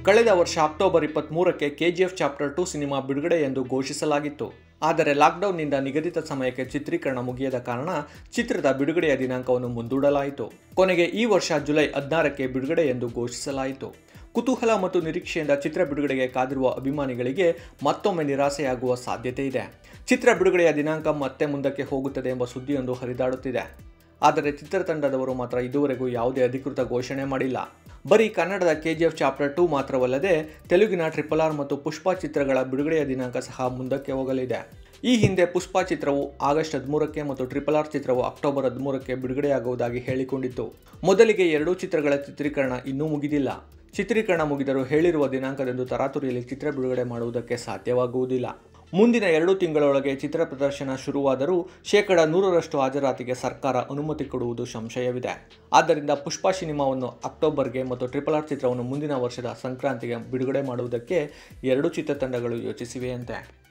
ಕಳೆದ ವರ್ಷ ಅಕ್ಟೋಬರ್ ಇಪ್ಪತ್ತ್ಮೂರಕ್ಕೆ ಕೆಜಿಎಫ್ ಚಾಪ್ಟರ್ ಟು ಸಿನಿಮಾ ಬಿಡುಗಡೆ ಎಂದು ಘೋಷಿಸಲಾಗಿತ್ತು ಆದರೆ ಲಾಕ್ಡೌನ್ನಿಂದ ನಿಗದಿತ ಸಮಯಕ್ಕೆ ಚಿತ್ರೀಕರಣ ಮುಗಿಯದ ಕಾರಣ ಚಿತ್ರದ ಬಿಡುಗಡೆಯ ದಿನಾಂಕವನ್ನು ಮುಂದೂಡಲಾಯಿತು ಕೊನೆಗೆ ಈ ವರ್ಷ ಜುಲೈ ಹದಿನಾರಕ್ಕೆ ಬಿಡುಗಡೆ ಎಂದು ಘೋಷಿಸಲಾಯಿತು ಕುತೂಹಲ ಮತ್ತು ನಿರೀಕ್ಷೆಯಿಂದ ಚಿತ್ರ ಬಿಡುಗಡೆಗೆ ಕಾದಿರುವ ಅಭಿಮಾನಿಗಳಿಗೆ ಮತ್ತೊಮ್ಮೆ ನಿರಾಸೆಯಾಗುವ ಸಾಧ್ಯತೆ ಇದೆ ಚಿತ್ರ ಬಿಡುಗಡೆಯ ದಿನಾಂಕ ಮತ್ತೆ ಮುಂದಕ್ಕೆ ಹೋಗುತ್ತದೆ ಎಂಬ ಸುದ್ದಿಯೊಂದು ಹರಿದಾಡುತ್ತಿದೆ ಆದರೆ ಚಿತ್ರತಂಡದವರು ಮಾತ್ರ ಇದುವರೆಗೂ ಯಾವುದೇ ಅಧಿಕೃತ ಘೋಷಣೆ ಮಾಡಿಲ್ಲ ಬರೀ ಕನ್ನಡದ ಕೆಜಿಎಫ್ ಚಾಪ್ಟರ್ ಟೂ ಮಾತ್ರವಲ್ಲದೆ ತೆಲುಗಿನ ಟ್ರಿಪಲ್ ಆರ್ ಮತ್ತು ಪುಷ್ಪ ಚಿತ್ರಗಳ ಬಿಡುಗಡೆಯ ದಿನಾಂಕ ಸಹ ಮುಂದಕ್ಕೆ ಹೋಗಲಿದೆ ಈ ಹಿಂದೆ ಪುಷ್ಪ ಚಿತ್ರವು ಆಗಸ್ಟ್ ಹದಿಮೂರಕ್ಕೆ ಮತ್ತು ಟ್ರಿಪಲ್ ಆರ್ ಚಿತ್ರವು ಅಕ್ಟೋಬರ್ ಹದಿಮೂರಕ್ಕೆ ಬಿಡುಗಡೆಯಾಗುವುದಾಗಿ ಹೇಳಿಕೊಂಡಿತ್ತು ಮೊದಲಿಗೆ ಎರಡೂ ಚಿತ್ರಗಳ ಚಿತ್ರೀಕರಣ ಇನ್ನೂ ಮುಗಿದಿಲ್ಲ ಚಿತ್ರೀಕರಣ ಮುಗಿದರೂ ಹೇಳಿರುವ ದಿನಾಂಕದಂದು ತರಾತುರಿಯಲ್ಲಿ ಚಿತ್ರ ಬಿಡುಗಡೆ ಮಾಡುವುದಕ್ಕೆ ಸಾಧ್ಯವಾಗುವುದಿಲ್ಲ ಮುಂದಿನ ಎರಡು ತಿಂಗಳೊಳಗೆ ಚಿತ್ರ ಪ್ರದರ್ಶನ ಶುರುವಾದರೂ ಶೇಕಡ ನೂರರಷ್ಟು ಹಾಜರಾತಿಗೆ ಸರ್ಕಾರ ಅನುಮತಿ ಕೊಡುವುದು ಸಂಶಯವಿದೆ ಆದ್ದರಿಂದ ಪುಷ್ಪ ಸಿನಿಮಾವನ್ನು ಅಕ್ಟೋಬರ್ಗೆ ಮತ್ತು ಟ್ರಿಪಲ್ ಆರ್ ಚಿತ್ರವನ್ನು ಮುಂದಿನ ವರ್ಷದ ಸಂಕ್ರಾಂತಿಗೆ ಬಿಡುಗಡೆ ಮಾಡುವುದಕ್ಕೆ ಎರಡು ಚಿತ್ರತಂಡಗಳು ಯೋಚಿಸಿವೆಯಂತೆ